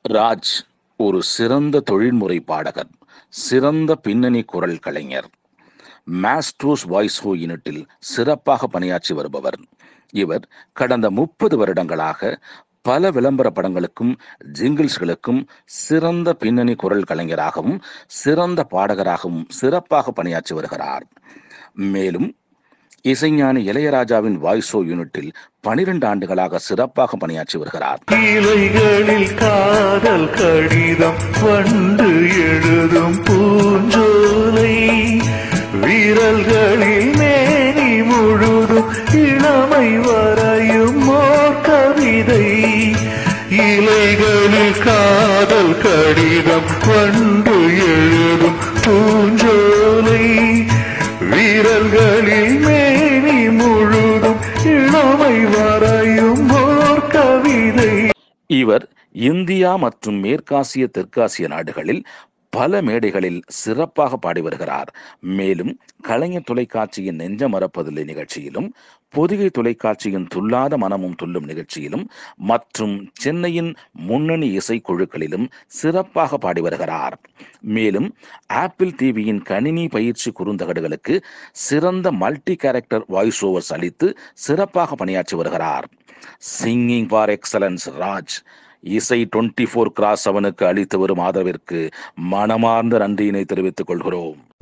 ராஜ் ஒரு சிறந்த தொழில்முறை பாடகர் சிறந்த பின்னணி குரல் கலைஞர் மாஸ்ட்ரோஸ் வாய்ஸ் ஹோ யூனிட்டில் சிறப்பாக பணியாற்றி வருபவர் இவர் கடந்த முப்பது வருடங்களாக பல விளம்பர படங்களுக்கும் ஜிங்கிள்ஸ்களுக்கும் சிறந்த பின்னணி குரல் கலைஞராகவும் சிறந்த பாடகராகவும் சிறப்பாக பணியாற்றி வருகிறார் மேலும் இசைஞானி இளையராஜாவின் வாய்ஸ் ஷோ யூனிட்டில் பனிரெண்டு ஆண்டுகளாக சிறப்பாக பணியாற்றி வருகிறார் இலைகளில் காதல் கடிதம் வண்டு எழுதும் பூஞ்சோலை வீரல்களில் மேனி முழுதும் இளமை வரையும் ஓர் கவிதை இலைகளில் காதல் கடிதம் வண்டு எழுதும் பூஞ்சோலை வீரல்களில் மேனி முழுதும் இளமை வரையும் ஓர் கவிதை இவர் இந்தியா மற்றும் மேற்காசிய தெற்காசிய நாடுகளில் பல மேடைகளில் சிறப்பாக பாடி வருகிறார் மேலும் கலைஞர் தொலைக்காட்சியின் நெஞ்ச மறப்பதில்லை நிகழ்ச்சியிலும் பொதிகை தொலைக்காட்சியின் துல்லாத மனமும் துள்ளும் நிகழ்ச்சியிலும் மற்றும் சென்னையின் முன்னணி இசைக்குழுக்களிலும் சிறப்பாக பாடி வருகிறார் மேலும் ஆப்பிள் டிவியின் கணினி பயிற்சி குறுந்தகடுகளுக்கு சிறந்த மல்டி கேரக்டர் வாய்ஸ் ஓவர்ஸ் அளித்து சிறப்பாக பணியாற்றி வருகிறார் சிங்கிங் ஃபார் எக்ஸலன்ஸ் ராஜ் இசை டுவெண்ட்டி ஃபோர் கிராஸ் செவனுக்கு அளித்து வரும் ஆதரவிற்கு மனமார்ந்த நன்றியினை தெரிவித்துக் கொள்கிறோம்